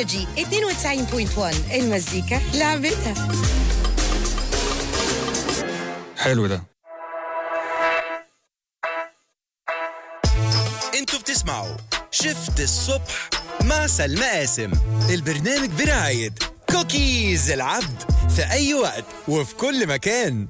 انرجي 92.1 المزيكا لعبتها حلو ده انتوا بتسمعوا شفت الصبح مع سلمى قاسم البرنامج برعاية كوكيز العبد في أي وقت وفي كل مكان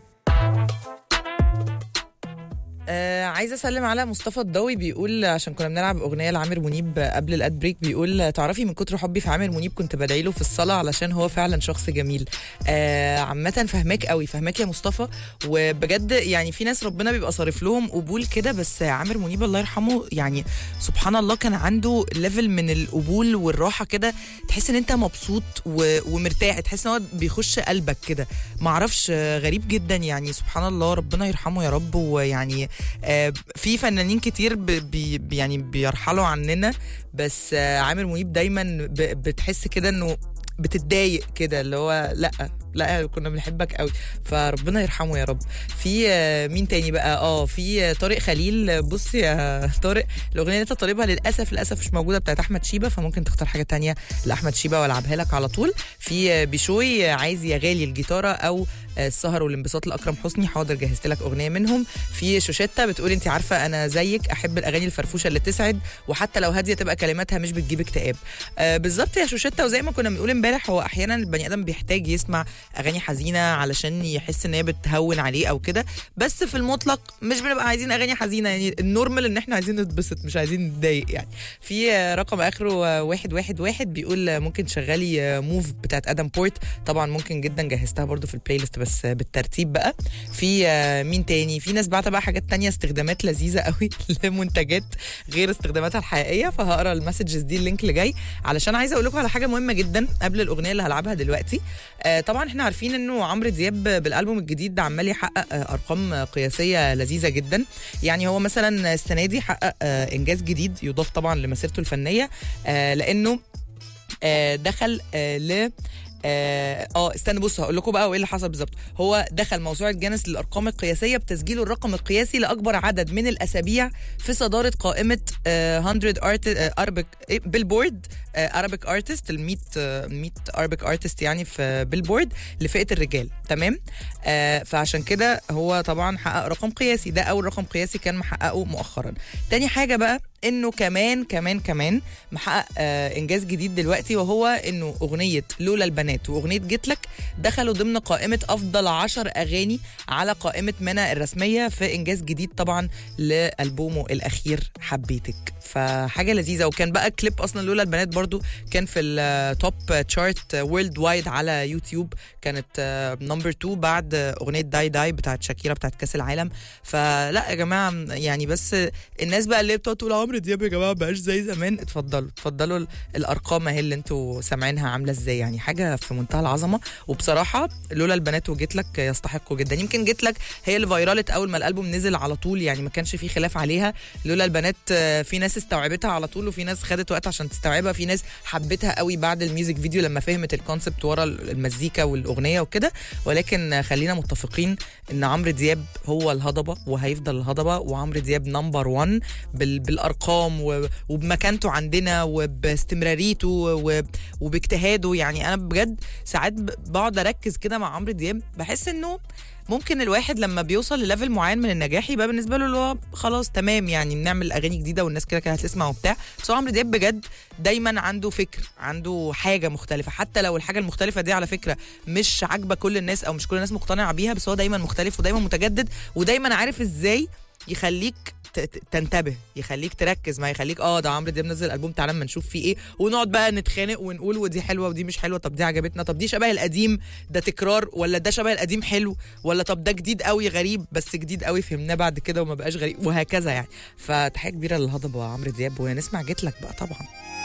آه عايزه اسلم على مصطفى الضوي بيقول عشان كنا بنلعب اغنيه لعامر منيب قبل الاد بريك بيقول تعرفي من كتر حبي في عامر منيب كنت بدعي له في الصلاه علشان هو فعلا شخص جميل آه عامه فهماك قوي فهماك يا مصطفى وبجد يعني في ناس ربنا بيبقى صارف لهم قبول كده بس عامر منيب الله يرحمه يعني سبحان الله كان عنده ليفل من القبول والراحه كده تحس ان انت مبسوط و... ومرتاح تحس ان هو بيخش قلبك كده معرفش آه، غريب جدا يعني سبحان الله ربنا يرحمه يا رب ويعني آه، في فنانين كتير ب... بي... بي- يعني بيرحلوا عننا بس آه، عامر منيب دايما ب... بتحس كده انه بتتضايق كده اللي هو لا لا كنا بنحبك قوي فربنا يرحمه يا رب في آه، مين تاني بقى اه في آه، طارق خليل بص يا طارق الاغنيه اللي انت طالبها للاسف للاسف مش موجوده بتاعت احمد شيبه فممكن تختار حاجه تانية لاحمد شيبه والعبها لك على طول في آه، بشوي آه، عايز يا غالي الجيتاره او آه، السهر والانبساط لاكرم حسني حاضر جهزت لك اغنيه منهم في شوشيتا بتقول انت عارفه انا زيك احب الاغاني الفرفوشه اللي تسعد وحتى لو هاديه تبقى كلماتها مش بتجيب اكتئاب آه بالظبط يا شوشيتا وزي ما كنا بنقول امبارح هو احيانا البني ادم بيحتاج يسمع اغاني حزينه علشان يحس ان هي بتهون عليه او كده بس في المطلق مش بنبقى عايزين اغاني حزينه يعني النورمال ان احنا عايزين نتبسط مش عايزين نتضايق يعني في آه، رقم اخره آه، واحد واحد واحد بيقول آه، ممكن تشغلي آه، موف بتاعت ادم بورت طبعا ممكن جدا جهزتها برضو في البلاي ليست بس آه، بالترتيب بقى في آه، مين تاني في ناس بعت بقى حاجات تانية استخدامات لذيذه قوي لمنتجات غير استخداماتها الحقيقيه فهقرا المسجز دي اللينك اللي جاي علشان عايزه اقول لكم على حاجه مهمه جدا قبل الاغنيه اللي هلعبها دلوقتي آه طبعا احنا عارفين انه عمرو دياب بالالبوم الجديد ده عمال يحقق آه ارقام قياسيه لذيذه جدا يعني هو مثلا السنه دي حقق آه انجاز جديد يضاف طبعا لمسيرته الفنيه آه لانه آه دخل آه ل اه آه، استنى بص هقول لكم بقى وايه اللي حصل بالظبط هو دخل موسوعه جينيس للارقام القياسيه بتسجيله الرقم القياسي لاكبر عدد من الاسابيع في صداره قائمه آه 100 ارت اربك بيلبورد ارابيك ارتست ال 100 آه، 100 ارابيك ارتست يعني في بيلبورد لفئه الرجال تمام آه فعشان كده هو طبعا حقق رقم قياسي ده اول رقم قياسي كان محققه مؤخرا تاني حاجه بقى انه كمان كمان كمان محقق آه انجاز جديد دلوقتي وهو انه اغنيه لولا البنات واغنيه جيتلك دخلوا ضمن قائمه افضل عشر اغاني على قائمه منى الرسميه في انجاز جديد طبعا لالبومه الاخير حبيتك فحاجه لذيذه وكان بقى كليب اصلا لولا البنات برضو كان في التوب تشارت وورلد وايد على يوتيوب كانت نمبر 2 بعد اغنيه داي داي بتاعت شاكيرا بتاعت كاس العالم فلا يا جماعه يعني بس الناس بقى اللي بتقعد تقول عمرو دياب يا جماعه بقاش زي زمان اتفضلوا اتفضلوا ال- الارقام اهي اللي انتوا سامعينها عامله ازاي يعني حاجه في منتهى العظمه وبصراحه لولا البنات وجيت لك يستحقوا جدا يمكن جيت لك هي اللي فايرالت اول ما الالبوم نزل على طول يعني ما كانش في خلاف عليها لولا البنات آه، في ناس استوعبتها على طول وفي ناس خدت وقت عشان تستوعبها في ناس حبتها قوي بعد الميوزك فيديو لما فهمت الكونسبت ورا المزيكا والاغنيه وكده ولكن آه، خلينا متفقين ان عمرو دياب هو الهضبه وهيفضل الهضبه وعمرو دياب نمبر 1 بال بالارقام و- وبمكانته عندنا وباستمراريته و- وباجتهاده يعني انا بجد ساعات ب- بقعد اركز كده مع عمرو دياب بحس انه ممكن الواحد لما بيوصل لليفل معين من النجاح يبقى بالنسبه له اللي هو خلاص تمام يعني بنعمل اغاني جديده والناس كده كده هتسمع وبتاع بس هو عمرو دياب بجد دايما عنده فكر عنده حاجه مختلفه حتى لو الحاجه المختلفه دي على فكره مش عاجبه كل الناس او مش كل الناس مقتنعه بيها بس هو دايما مختلف ودايما متجدد ودايما عارف ازاي يخليك ت- ت- تنتبه يخليك تركز ما يخليك اه ده عمرو دياب نزل البوم تعالى اما نشوف فيه ايه ونقعد بقى نتخانق ونقول ودي حلوه ودي مش حلوه طب دي عجبتنا طب دي شبه القديم ده تكرار ولا ده شبه القديم حلو ولا طب ده جديد قوي غريب بس جديد قوي فهمناه بعد كده وما بقاش غريب وهكذا يعني فتحيه كبيره للهضبه عمرو دياب ونسمع جيت لك بقى طبعا